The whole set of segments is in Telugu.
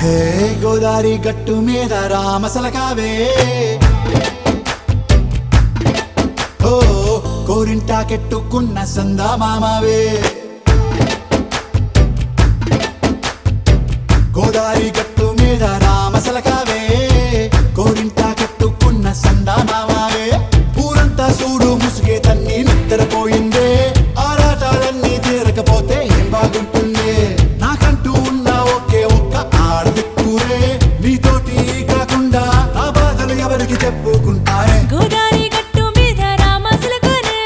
హే గోదారి గట్టు మీద రామసలకావే ఓ కోరింటాకెట్టుకున్న సందా మామావే గోదారి గట్టు మీద రామసలకావే కోరింటాకెట్టుకున్న సందా మామావే ఊరంతా చూడు ముసుగే తన్ని నిద్రపోయిందే ఆరాటాలన్నీ తీరకపోతే ఏం బాగుంటుంది నాకంటూ ఉన్న ఒకే ఒక్క ఆడదిక్కురే నీతోటి కాకుండా నా బాధలు ఎవరికి చెప్పుకుంటారే గోదారి గట్టు మీద రామసులకనే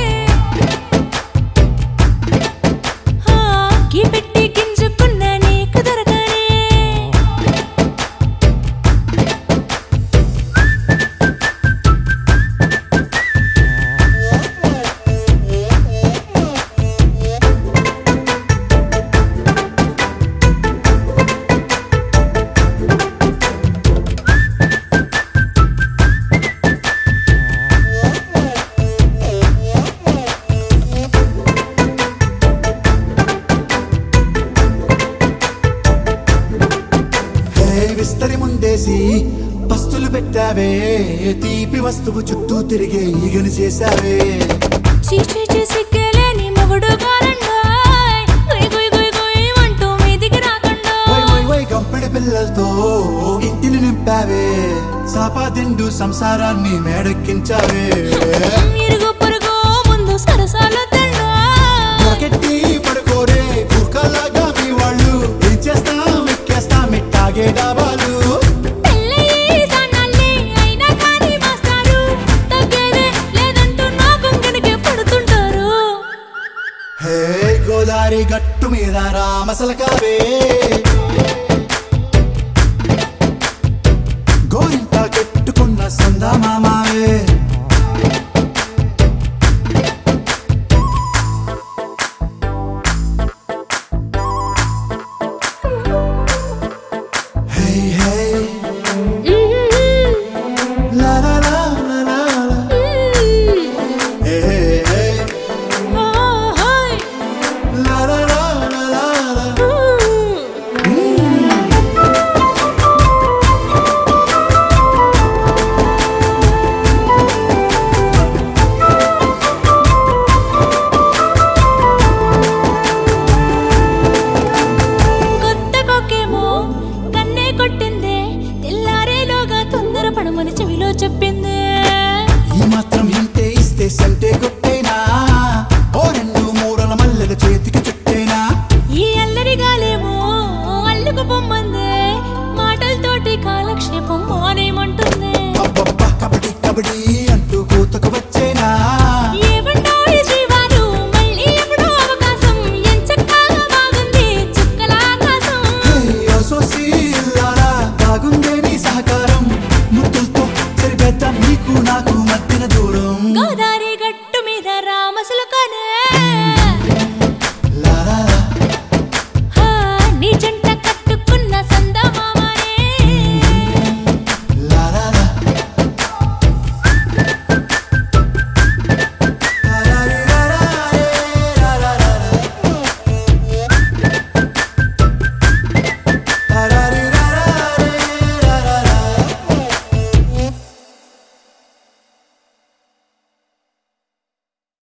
హా గీ పెట్టి గింజుకున్న నీకు దొరకనే హే విస్తరి ముందేసి పస్తులు పెట్టావే తీపి వస్తువు చుట్టూ తిరిగే ఈగని చేశావే చీచీ చేసి కేలేని మొగుడు కాలండాయ్ గుయ్ గుయ్ గుయ్ గుయ్ అంటూ మీదికి రాకుండా వై వై వై గంపెడి పిల్లలతో ఇంటిని నింపావే సాపాదిండు సంసారాన్ని మేడెక్కించావే ఇరుగు పొరుగు ముందు సరసాల తండా రాకెట్టి పడుకోరే కుక్కలాగా మీ వాళ్ళు ఏం చేస్తాం ఎక్కేస్తాం ఇట్టాగే డాబాలు పెళ్ళయి సన్నాళ్ళే అయినా కానీ మాస్తారు తగ్గేదే లేదంటూ నా కొంగనికే పడుతుంటారు హే గోదారి గట్టు మీద రామసలకావే